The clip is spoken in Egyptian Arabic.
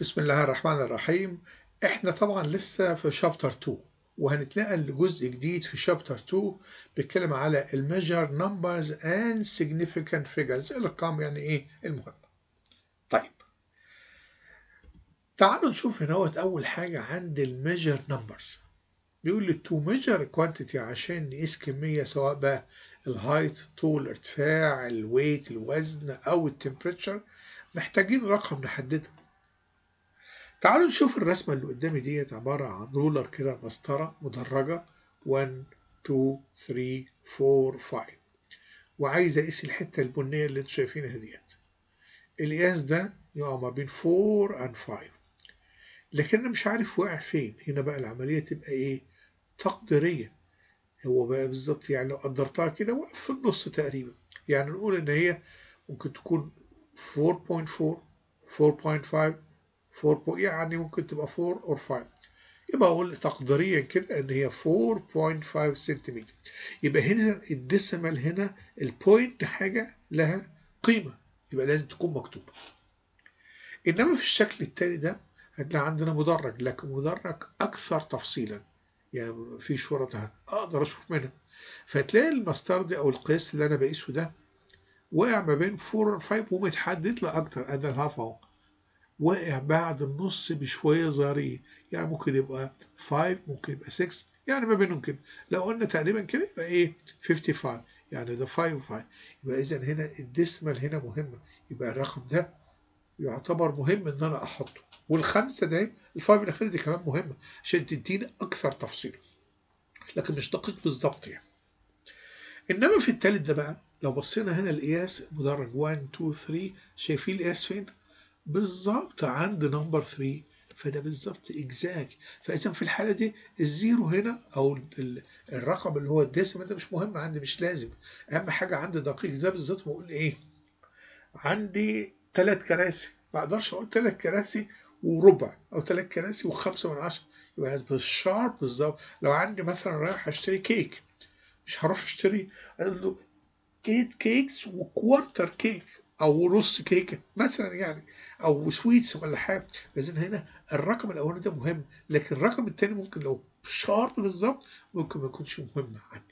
بسم الله الرحمن الرحيم احنا طبعا لسه في شابتر 2 وهنتنقل لجزء جديد في شابتر 2 بيتكلم على الميجر نمبرز اند significant figures الارقام يعني ايه المهمة طيب تعالوا نشوف هنا اول حاجة عند الميجر نمبرز بيقول لي تو ميجر كوانتيتي عشان نقيس كمية سواء بقى الهايت طول ارتفاع الويت الوزن او التمبريتشر محتاجين رقم نحدده تعالوا نشوف الرسمة اللي قدامي ديت عبارة عن رولر كده مسطرة مدرجة 1 2 3 4 5 وعايز اقيس الحتة البنية اللي انتوا شايفينها ديت القياس ده يقع ما بين 4 and 5 لكن انا مش عارف وقع فين هنا بقى العملية تبقى ايه تقديرية هو بقى بالظبط يعني لو قدرتها كده وقف في النص تقريبا يعني نقول ان هي ممكن تكون 4.4 4.5 4 يعني ممكن تبقى 4 or 5 يبقى اقول تقديريا كده ان هي 4.5 سنتيمتر يبقى هنا الديسيمال هنا البوينت حاجه لها قيمه يبقى لازم تكون مكتوبه انما في الشكل التاني ده هتلاقي عندنا مدرج لكن مدرج اكثر تفصيلا يعني في شرطها اقدر اشوف منها فتلاقي المسطره دي او القياس اللي انا بقيسه ده واقع ما بين 4 و 5 ومتحدد له اكتر ادي الهاف اهو واقع بعد النص بشويه صغيرين يعني ممكن يبقى 5 ممكن يبقى 6 يعني ما بينهم كده لو قلنا تقريبا كده يبقى ايه 55 يعني ده 5 و5 يبقى اذا هنا الديسمال هنا مهمه يبقى الرقم ده يعتبر مهم ان انا احطه والخمسه ده الفايف الاخيره دي كمان مهمه عشان تديني اكثر تفصيل لكن مش دقيق بالظبط يعني انما في التالت ده بقى لو بصينا هنا القياس مدرج 1 2 3 شايفين القياس فين؟ بالظبط عند نمبر 3 فده بالظبط اجزاك فاذا في الحاله دي الزيرو هنا او الرقم اللي هو الديسيمال ده مش مهم عندي مش لازم اهم حاجه عندي دقيق ده بالظبط بقول ايه عندي ثلاث كراسي ما اقدرش اقول ثلاث كراسي وربع او ثلاث كراسي وخمسه من عشره يبقى بالشارب بالظبط لو عندي مثلا رايح اشتري كيك مش هروح اشتري اقول له 8 كيكس وكوارتر كيك او نص كيكه مثلا يعني او سويتس ولا حاجه لازم هنا الرقم الاولاني ده مهم لكن الرقم الثاني ممكن لو شارب بالظبط ممكن ما يكونش مهم عندي